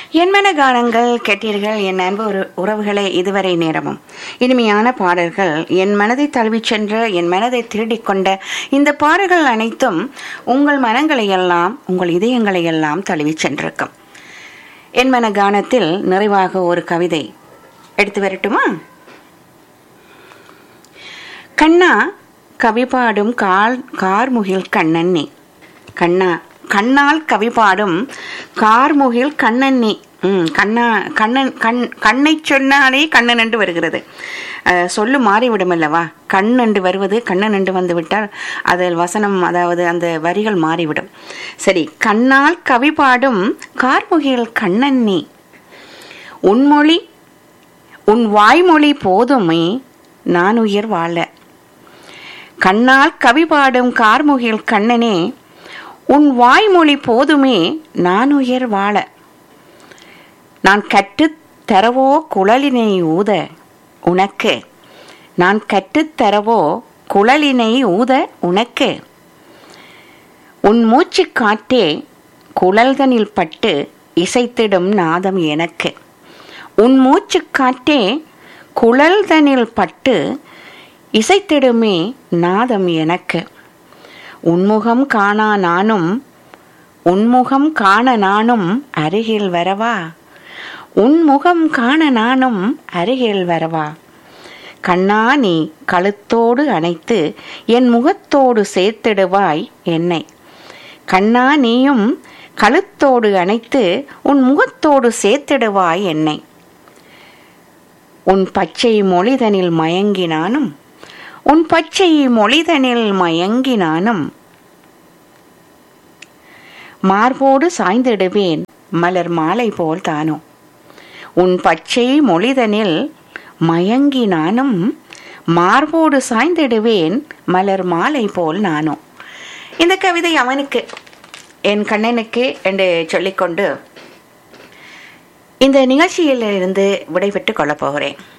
என்மன கானங்கள் கேட்டீர்கள் என் அன்பு உற- உறவுகளே இதுவரை நேரமும் இனிமையான பாடல்கள் என் மனதை தழுவிச் சென்ற என் மனதை திருடிக் கொண்ட இந்த பாடல்கள் அனைத்தும் உங்கள் மனங்களை எல்லாம் உங்கள் இதயங்களை எல்லாம் தழுவிச் சென்றிருக்கும் என்மன கானத்தில் நிறைவாக ஒரு கவிதை எடுத்து வரட்டுமா கண்ணா கவி பாடும் கால் கார்முகில் கண்ணன்னி கண்ணா கண்ணால் கவி பாடும் கார்முகில் கண்ணன்னி ம் கண்ணா கண்ணன் கண் கண்ணை சொன்னாலே கண்ணன் என்று வருகிறது அஹ், சொல்லு மாறிவிடும் அல்லவா கண் என்று வருவது கண்ணன் என்று வந்து விட்டால் அதில் வசனம் அதாவது அந்த வரிகள் மாறிவிடும் சரி கண்ணால் கவி பாடும் கார்முகில் கண்ணன்னி உன்மொழி உன் வாய்மொழி போதுமே நான் உயிர் வாழ கண்ணால் கவி பாடும் கார்முகில் கண்ணனே உன் வாய்மொழி போதுமே நான் உயிர் வாழ நான் கற்றுத் தரவோ குழலினை ஊத உனக்கு நான் கற்றுத் தரவோ குழலினை ஊத உனக்கு உன் மூச்சு காற்றே குழல்தனில் பட்டு இசைத்திடும் நாதம் எனக்கு உன் மூச்சு காற்றே குழல்தனில் பட்டு இசைத்திடுமே நாதம் எனக்கு உன்முகம் காணா நானும் உன்முகம் காண நானும் அருகில் வரவா உன்முகம் காண நானும் அருகில் வரவா கண்ணா நீ கழுத்தோடு அணைத்து என் முகத்தோடு சேர்த்திடுவாய் என்னை கண்ணா நீயும் கழுத்தோடு அணைத்து உன் முகத்தோடு சேர்த்திடுவாய் என்னை உன் பச்சை மொழிதனில் மயங்கினானும் உன் பச்சை மொழிதனில் மயங்கினானும் மார்போடு சாய்ந்திடுவேன் மலர் மாலை போல் தானோ உன் பச்சை மொழிதனில் மயங்கினானும் மார்போடு சாய்ந்திடுவேன் மலர் மாலை போல் நானோ இந்த கவிதை அவனுக்கு என் கண்ணனுக்கு என்று சொல்லிக்கொண்டு இந்த நிகழ்ச்சியிலிருந்து விடைபெற்றுக் கொள்ளப் போகிறேன்